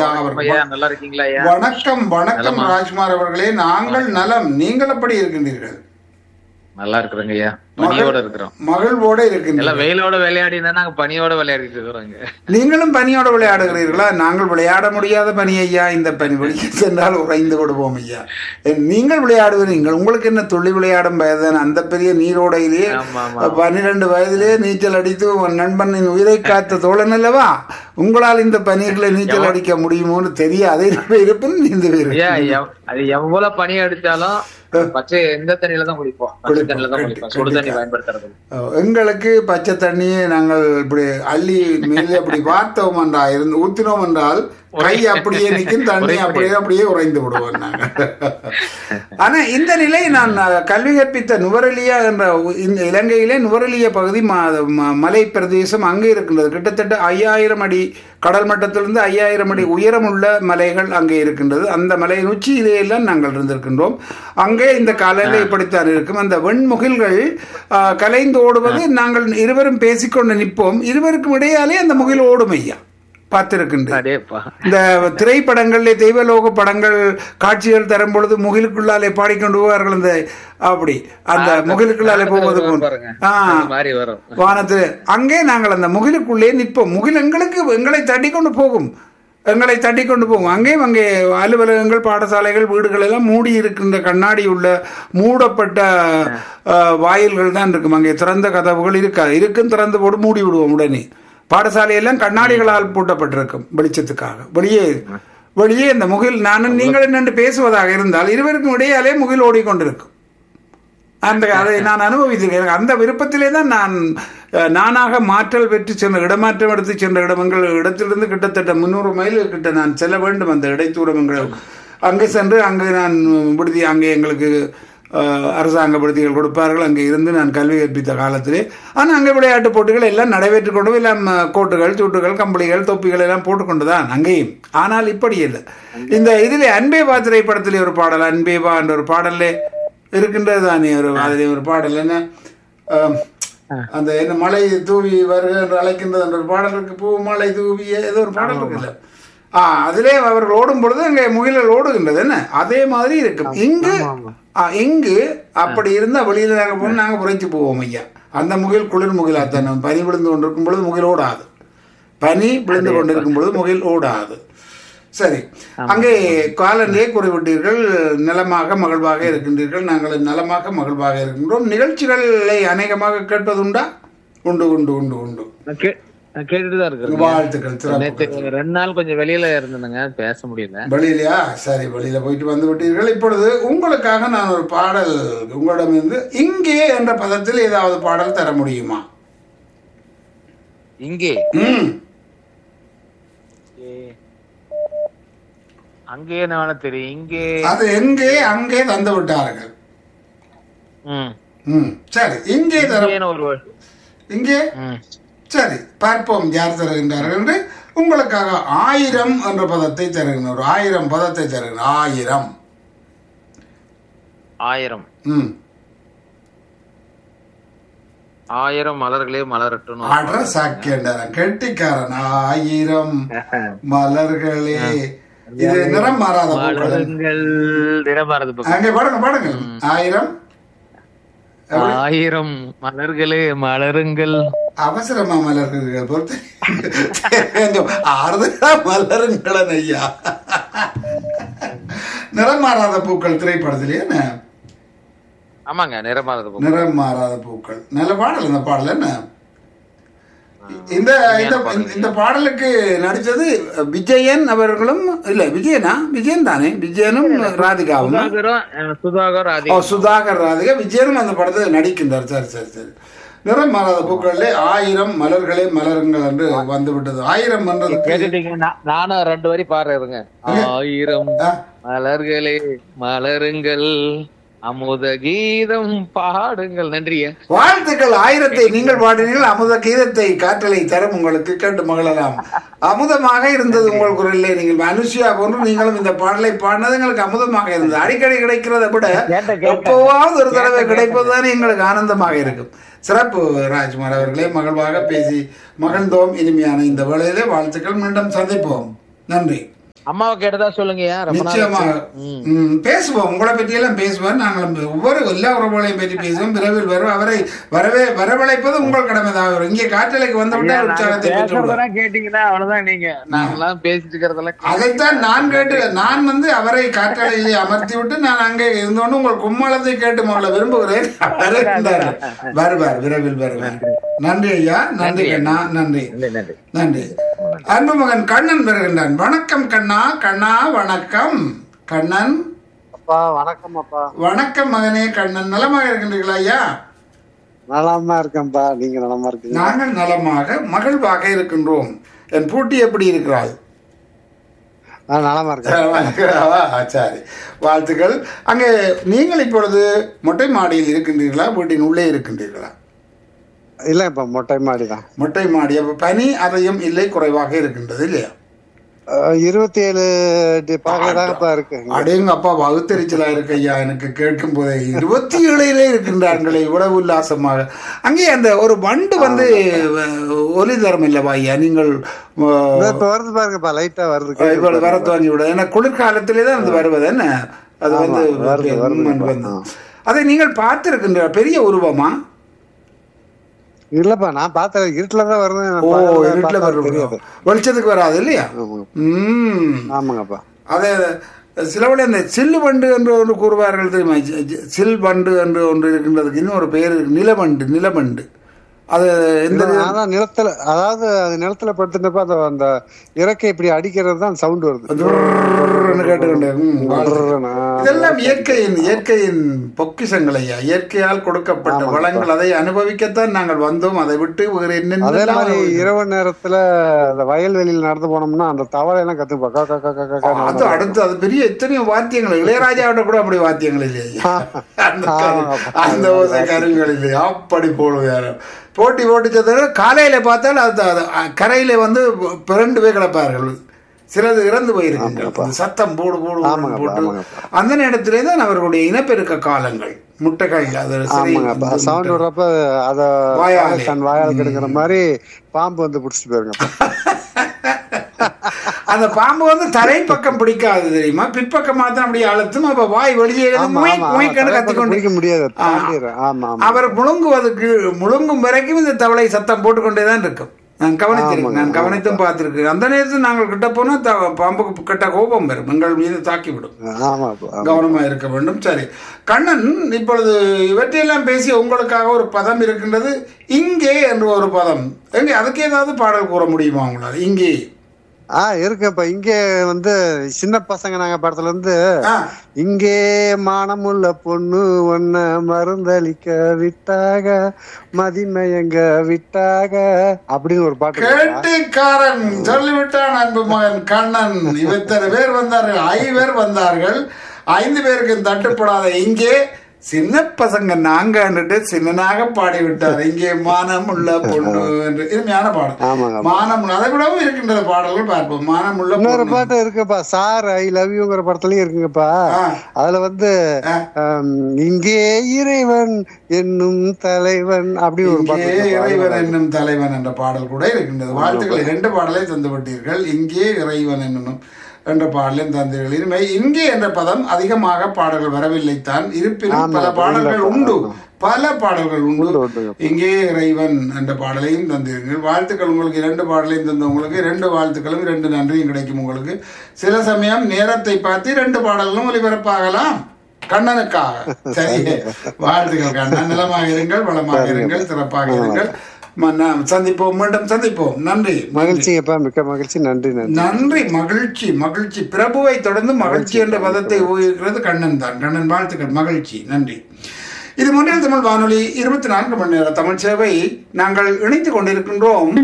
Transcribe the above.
ஐயா அவர் ஐயா நல்லா இருக்கீங்களா ஐயா வணக்கம் வணக்கம் ராஜ்குமார் அவர்களே நாங்கள் நலம் நீங்கள் எப்படி இருக்கின்றீர்கள் நல்லா இருக்கிறோங்க ஐயா பனியோட இருக்கிறோம் மகிழ்வோட இருக்கின்றீர்கள் எல்லாம் வெயிலோட விளையாடி இருந்தா நாங்க பனியோட விளையாடிட்டு இருக்கிறோங்க நீங்களும் பனியோட விளையாடுகிறீர்களா நாங்கள் விளையாட முடியாத பனி ஐயா இந்த பனி வெளியே சென்றால் உறைந்து விடுவோம் ஐயா என் நீங்கள் விளையாடுவீர்கள் உங்களுக்கு என்ன துள்ளி விளையாடும் வயதான அந்த பெரிய நீரோடையிலேயே ஆமா ஆமா பன்னிரண்டு வயதிலே நீச்சல் அடித்து உன் நண்பனின் உயிரை காத்த தோழன் அல்லவா உங்களால் இந்த பனிகளை நீச்சல் அடிக்க முடியுமோன்னு தெரியாது இருப்பின் நீந்து ஐயா எவ்- அது எவ்வளவு பனி அடிச்சாலும் பச்சை எந்த தண்ணியில தான் குளிப்போம் பச்சை தண்ணியில தான் குளிப்போம் சுடு தண்ணி பயன்படுத்துறது இல்ல. எங்களுக்கு பச்சை தண்ணியை நாங்கள் இப்படி அள்ளி மேலே அப்படி பார்த்தோம் என்றா இருந்து ஊத்தினோம் என்றால் கை அப்படியே நிற்கும் தண்ணி அப்படியே அப்படியே உறைந்து விடுவோம் நாங்கள் ஆனா இந்த நிலை நான் அஹ், கல்வி கற்பித்த நுவரெலியா என்ற உ- இந்த இலங்கையிலே நுவரெலியா பகுதி ம- ம- மலை பிரதேசம் அங்கே இருக்கின்றது கிட்டத்தட்ட ஐயாயிரம் அடி கடல் மட்டத்திலிருந்து ஐயாயிரம் அடி உயரமுள்ள மலைகள் அங்கே இருக்கின்றது அந்த மலையின் உச்சியிலே எல்லாம் நாங்கள் இருந்திருக்கின்றோம் அங்கே இந்த காலையில் இப்படித்தான் இருக்கும் அந்த வெண்முகில்கள் அஹ், கலைந்து ஓடுவது நாங்கள் இருவரும் பேசிக்கொண்டு நிற்போம் இருவருக்கும் இடையாலே அந்த முகில் ஓடும் ஐயா பார்த்திருக்கின்றேன் அடேப்பா இந்த திரைப்படங்களிலே தெய்வலோக படங்கள் காட்சிகள் தரும் பொழுது முகிலுக்குள்ளாலே பாடிக்கொண்டு போவார்கள் அந்த அப்படி அந்த முகிலுக்குள்ளாலே போவது போன்று. பாருங்க ஆ அந்த மாதிரி வரும் வானத்து அங்கே நாங்கள் அந்த முகிலுக்குள்ளே நிற்போம் முகில் எங்களுக்கு எங்களை தட்டி கொண்டு போகும் எங்களை தட்டி கொண்டு போகும் அங்கேயும் அங்கே அலுவலகங்கள் பாடசாலைகள் வீடுகள் எல்லாம் மூடி இருக்கின்ற கண்ணாடி உள்ள மூடப்பட்ட அஹ், வாயில்கள் தான் இருக்கும் அங்கே திறந்த கதவுகள் இருக்காது இருக்கும் திறந்து போட்டு மூடி விடுவோம் உடனே பாடசாலையெல்லாம் கண்ணாடிகளால் பூட்டப்பட்டிருக்கும் வெளிச்சத்துக்காக வெளியே வெளியே இந்த முகில் நானும் நீங்கள் என்னென்று பேசுவதாக இருந்தால் இருவருக்கும் இடையாலே முகில் ஓடிக்கொண்டிருக்கும் அந்த அதை நான் அனுபவித்திருக்கேன் எனக்கு அந்த விருப்பத்திலே தான் நான் அஹ், நானாக மாற்றல் பெற்று சென்ற இடமாற்றம் எடுத்து சென்ற இடம் எங்கள் இடத்திலிருந்து கிட்டத்தட்ட முந்நூறு மைல் கிட்ட நான் செல்ல வேண்டும் அந்த இடைத்தூரம் எங்கள் அங்கே சென்று அங்கே நான் விடுதி அங்கே எங்களுக்கு அஹ், அரசாங்க விடுதிகள் கொடுப்பார்கள் அங்கே இருந்து நான் கல்வி கற்பித்த காலத்திலே ஆனால் அங்கே விளையாட்டு போட்டிகள் எல்லாம் நடைபெற்றுக் கொண்டு எல்லாம் அஹ், கோட்டுகள் சூட்டுகள் கம்பளிகள் தொப்பிகள் எல்லாம் போட்டுக்கொண்டு தான் அங்கேயும் ஆனால் இப்படி இல்லை இந்த இதிலே அன்பே வா திரைப்படத்திலே ஒரு பாடல் அன்பே வா என்ற ஒரு பாடல்லே இருக்கின்றது தானே ஒரு அதிலே ஒரு பாடல் என்ன ஆம், அந்த என்ன மலை தூவி வருக என்று அழைக்கின்றது என்ற ஒரு பாடல் இருக்கு பூ மலை தூவிய ஏதோ ஒரு பாடல் இருக்குல்ல ஆ அதிலே அவர்கள் ஓடும் பொழுது அங்கே முகில்கள் ஓடுகின்றது என்ன அதே மாதிரி இருக்கும் இங்கு ஆ, இங்கு அப்படி இருந்தா வெளியில நாங்க போனா நாங்க புரைச்சு போவோம் ஐயா அந்த முகில் குளிர் முகிலாத்தானே பனி விழுந்து கொண்டிருக்கும் பொழுது முகில் ஓடாது பனி விழுந்து கொண்டிருக்கும் பொழுது முகில் ஓடாது சரி அங்கே காலநிலையை குறிவிட்டீர்கள் நலமாக மகிழ்வாக இருக்கின்றீர்கள் நாங்கள் நலமாக மகிழ்வாக இருக்கின்றோம் நிகழ்ச்சிகளை அநேகமாக கேட்பதுண்டா உண்டு உண்டு உண்டு உண்டு நான் கே- நான் கேட்டுட்டு தான் இருக்கிறேன் வாழ்த்துக்கள் சிறப்பு நேத்து ரெண்டு நாள் கொஞ்சம் வெளியில இருந்தேங்க பேச முடியல வெளியிலயா சரி வெளியில போயிட்டு வந்து விட்டீர்கள் இப்பொழுது உங்களுக்காக நான் ஒரு பாடல் உங்களிடமிருந்து இங்கே என்ற பதத்தில் ஏதாவது பாடல் தர முடியுமா இங்கே ம் அங்கே என்ன வேணா தெரியும் இங்கே அது எங்கே அங்கே தந்து விட்டார்கள் ம் ம் சரி இங்கே தர இங்கேன்னு ஒரு word. இங்கே ம் சரி பார்ப்போம் யார் தருகின்றார்கள் என்று உங்களுக்காக ஆயிரம் என்ற பதத்தை தருகின்றோம் ஒரு ஆயிரம் பதத்தை தருகின்றோம் ஆயிரம் ஆயிரம் ம் ஆயிரம் மலர்களே மலரட்டும் அட்ர சாக்கியண்டாரன் கெட்டிக்காரன் ஆயிரம் மலர்களே இது நிறம் மாறாத பூக்கள் மலருங்கள் தினபாரத பக்கம் அங்கே பாடுங்க பாடுங்க ஆயிரம் ஆயிரம் மலர்களே மலருங்கள் அவசரமா மலர்கள் பொறுத்து கொஞ்சம் ஆறுதலா மலருங்களன் ஐயா நிறம் மாறாத பூக்கள் திரைப்படத்திலே என்ன ஆமாங்க நிறமாரத பக்கம் நிறம் மாறாத பூக்கள் நல்ல பாடல் இந்த பாடல் என்ன இந்த இந்த இந்த பாடலுக்கு நடிச்சது விஜயன் அவர்களும் இல்ல விஜயனா விஜயன் தானே விஜயனும் ராதிகாவும் சுதாகரும் அஹ், சுதாகர் ஆதி ஓ சுதாகர் ராதிகா விஜயனும் அந்த படத்தை நடிக்கின்றார் சரி சரி சரி நிறம் மாறாத பூக்களிலே ஆயிரம் மலர்களே மலருங்கள் என்று வந்து விட்டது ஆயிரம் என்றதுக்கு கேட்டுட்டீங்க நா- நானும் ரெண்டு வரி பாடுறேங்க ஆயிரம் ஆ, மலர்களே மலருங்கள் அமுத கீதம் பாடுங்கள் நன்றியா வாழ்த்துக்கள் ஆயிரத்தை நீங்கள் பாடினீர்கள் அமுத கீதத்தை காற்றலை தரும் உங்களுக்கு கேட்டு மகிழலாம் அமுதமாக இருந்தது உங்கள் குரலிலே நீங்கள் அனுஷியா போன்று நீங்களும் இந்த பாடலை பாடினது எங்களுக்கு அமுதமாக இருந்தது அடிக்கடி கிடைக்கிறதை விட எப்போவாவது ஒரு தடவை கிடைப்பதுதான் எங்களுக்கு ஆனந்தமாக இருக்கும் சிறப்பு ராஜ்குமார் அவர்களே மகிழ்வாக பேசி மகிழ்ந்தோம் இனிமையான இந்த வேளையிலே வாழ்த்துக்கள் மீண்டும் சந்திப்போம் நன்றி அம்மாவை கேட்டதா சொல்லுங்கய்யா ரொம்ப நாள் நிச்சயமா ஆச்சு. ம். ம், பேசுவோம் உங்களை பற்றி எல்லாம் பேசுவோம் நாங்கள் ஒவ்வொரு எல்லா உறவுகளையும் பற்றி பேசுவோம் விரைவில் வரும் அவரை வரவே வரவழைப்பது உங்கள் கடமை தான் இங்கே காற்றலைக்கு வந்து ஐயா, விட்டால் நாங்க உற்சாகத்தை பெற்று விடுவோம். பேசுறதெல்லாம் கேட்டீங்கன்னா அவ்வளவுதான் நீங்க நாங்கெல்லாம் பேசிட்டு இருக்கிறதெல்லாம் கே- அதைத்தான் நான் கேட்டு நான் வந்து அவரை காற்றலையிலே அமர்த்தி விட்டு நான் அங்கே இருந்தோன்னு உங்கள் கும்மாளத்தை கேட்டு மகளை விரும்புகிறேன் வருகின்றார். வருவார் விரைவில் வருவார் நன்றி ஐயா நன்றி கண்ணா நன்றி நன்றி நன்றி நன்றி அன்பு மகன் கண்ணன் வருகின்றான் வணக்கம் கண்ணா கண்ணா வணக்கம் கண்ணன் அப்பா வணக்கம் அப்பா வணக்கம் மகனே கண்ணன் நலமாக இருக்கின்றீர்களா ஐயா நலமா இருக்கேன்ப்பா நீங்க நலமா இருக்கீங்க நாங்கள் நலமாக மகிழ்வாக இருக்கின்றோம் என் பூட்டி எப்படி இருக்கிறாள் நான் நலமா இருக்கேன் ஆ, சரி வாழ்த்துக்கள் அங்கே நீங்கள் இப்பொழுது மொட்டை மாடியில் இருக்கின்றீர்களா வீட்டின் உள்ளே இருக்கின்றீர்களா இல்ல இப்ப மொட்டை மாடி தான் மொட்டை மாடி அப்ப பனி அதையும் இல்லை குறைவாக இருக்கின்றது இல்லையா இருபத்தி ஏழு பாகைதாகப்பா இருக்கு அடேங்க அப்பா வகுத்தறிச்சலா இருக்கு ஐயா எனக்கு கேட்கும் போதே இருபத்தி ஏழிலே இருக்கின்றார்களே இவ்வளவு உல்லாசமாக அங்கே அந்த ஒரு வண்டு வந்து அஹ், ஒலி தரம் இல்லவா ஐயா நீங்கள் அஹ், இதோ இப்ப வருது பாருங்கப்பா லைட்டா வருது இவ்வளவு வர துவங்கி விட ஏன்னா குளிர்காலத்திலே தான் அது வருவது என்ன அது வந்து வருது, வருது. ம், வந்து அதை நீங்கள் பார்த்திருக்கின்ற பெரிய உருவமா இல்லப்பா நான் பார்த்தேன் இருட்டுலதான் வருது ஓ பகல்ல இருட்டில் பார்த்தா வரும் தெரியாது வெளிச்சத்துக்கு வராது இல்லையா ஆமாங்க. ம் ஆமாங்கப்பா அதை சிலவழி அந்த சில்லு வண்டு என்று ஒன்று கூறுவார்கள் தெரியுமா ஜ- ஜ- சில் வண்டு என்று ஒன்று இருக்கின்றதுக்கு இன்னும் ஒரு பெயர் இருக்கு நிலவண்டு நிலவண்டு அது எந்த அதான் நிலத்துல அதாவது அது நிலத்துல படுத்துட்டப்ப அந்த அந்த இறக்கை இப்படி அடிக்கிறது தான் சவுண்ட் வருது துர்ன்னு கேட்டுக்கொண்டு ம், துர்ருன்னு, ஆ. இதெல்லாம் இயற்கையின் இயற்கையின் பொக்கிஷங்கள் ஐயா இயற்கையால் கொடுக்கப்பட்ட வளங்கள் அதை அனுபவிக்கத்தான் நாங்கள் வந்தோம் அதை விட்டு வேறு அதே என்னென்ன மாதிரி இரவு நேரத்துல அந்த வயல்வெளியில் நடந்து போனோம்னா அந்த தவளை எல்லாம் கத்துப்பா கா கா கா கா கா கா அது அடுத்து அது பெரிய எத்தனையோ வாத்தியங்கள் இளையராஜாவோட கூட அப்படி வாத்தியங்கள் இல்லையா அந்த கரு- அந்த ஓசை கருவிகள் இல்லையா அப்படி போடுவாரு போட்டி போட்டு செத்தது காலையில பார்த்தால் அது அது கரையில வந்து பிறண்டு போய் கிடப்பார்கள் சிலது இறந்து போயிருக்குங்க அந்த சத்தம் போடு போடு போடு போட்டு அந்த நேரத்திலே தான் அவர்களுடைய இனப்பெருக்க காலங்கள் முட்டைகள் அது சரி ஆமாங்கப்பா சவுண்ட் விடுறப்ப அத வாயாலே. தன் வாயால் கெடுக்கிற மாதிரி பாம்பு வந்து புடிச்சிட்டு போயிருங்கப்பா அந்த பாம்பு வந்து தரை பக்கம் பிடிக்காது தெரியுமா பிற்பக்கம் மாத்திரம் அப்படியே அழுத்தும் அப்ப வாய் வெளியே ஆமா ஆமா கத்தி கத்திக்கொண்டு பிடிக்க முடியாது தாண்டிடுறேன். ஆமா ஆமா அவர் முழுங்குவதற்கு முழுங்கும் வரைக்கும் இந்த தவளை சத்தம் போட்டுக்கொண்டே தான் இருக்கும் நான் கவனித்திருக்கேன் நான் கவனித்தும் பார்த்திருக்கேன் அந்த நேரத்தில் நாங்கள் கிட்ட போனா த- பாம்புக்கு கிட்ட கோபம் வரும் எங்கள் மீது தாக்கிவிடும் ஆமாப்பா ஆமா. கவனமா இருக்க வேண்டும் சரி கண்ணன் இப்பொழுது இவற்றையெல்லாம் பேசிய உங்களுக்காக ஒரு பதம் இருக்கின்றது இங்கே என்று ஒரு பதம் எங்க அதுக்கு ஏதாவது பாடல் கூற முடியுமா உங்களால் இங்கே ஆ இருக்குப்பா இங்க வந்து சின்ன பசங்க நாங்க படத்துல இருந்து ஆ, இங்கே மானமுள்ள பொண்ணு ஒன்ன மருந்தளிக்க விட்டாக மதிமயங்க விட்டாக அப்படின்னு ஒரு பாட்டு இருக்குப்பா. கேட்டிக்காரன் சொல்லிவிட்டான் அன்பு மகன் கண்ணன் இவத்தனை பேர் வந்தார்கள் ஐவர் வந்தார்கள் ஐந்து பேருக்கு தட்டுப்படாத இங்கே சின்ன பசங்க நாங்கன்னுட்டு சின்னனாக பாடி விட்டார் இங்கே மானம் உள்ள பொண்ணு என்று இனிமையான பாடல் ஆமாங்க. மானம் உள்ள- அதை விடவும் இருக்கின்றது பாடல்கள் பார்ப்போம் மானம் உள்ள இன்னொரு பொண்ணு பாட்டு இருக்குப்பா சார் ஐ லவ் யூங்கிற படத்துலயும் இருக்குங்கப்பா ஆ. அதுல வந்து ஆ. ஆம், இங்கே இறைவன் என்னும் தலைவன் அப்படி ஒரு பாட்டு இங்கே இருக்குப்பா. இறைவன் என்னும் தலைவன் என்ற பாடல் கூட இருக்கின்றது வாழ்த்துக்களை இரண்டு பாடலை தந்து விட்டீர்கள் இங்கே இறைவன் என்னும் என்ற பாடலையும் தந்தீர்கள் இனிமே இங்கே என்ற பதம் அதிகமாக பாடல்கள் வரவில்லை தான் இருப்பினும் பல பாடல்கள் உண்டு பல பாடல்கள் உண்டு உண்டு. இங்கே இறைவன் என்ற பாடலையும் தந்தீர்கள் வாழ்த்துக்கள் உங்களுக்கு இரண்டு பாடலையும் தந்த உங்களுக்கு இரண்டு வாழ்த்துக்களும் இரண்டு நன்றியும் கிடைக்கும் உங்களுக்கு சில சமயம் நேரத்தை பார்த்து இரண்டு பாடல்களும் ஒலிபரப்பாகலாம் கண்ணனுக்காக சரி வாழ்த்துக்கள் கண்ணன் நலமாக இருங்கள் வளமாக இருங்கள் சிறப்பாக இருங்கள் ம- நாம் சந்திப்போம் மீண்டும் சந்திப்போம் நன்றி மகிழ்ச்சிங்கப்பா மிக்க மகிழ்ச்சி நன்றி நன்றி நன்றி மகிழ்ச்சி மகிழ்ச்சி பிரபுவை தொடர்ந்து மகிழ்ச்சி என்ற பதத்தை உபயோகிக்கிறது கண்ணன் தான் கண்ணன் வாழ்த்துக்கள் மகிழ்ச்சி நன்றி இது முன்னில் தமிழ் வானொலி இருபத்தி நான்கு மணி நேர தமிழ் சேவை நாங்கள் இணைத்துக் கொண்டிருக்கின்றோம்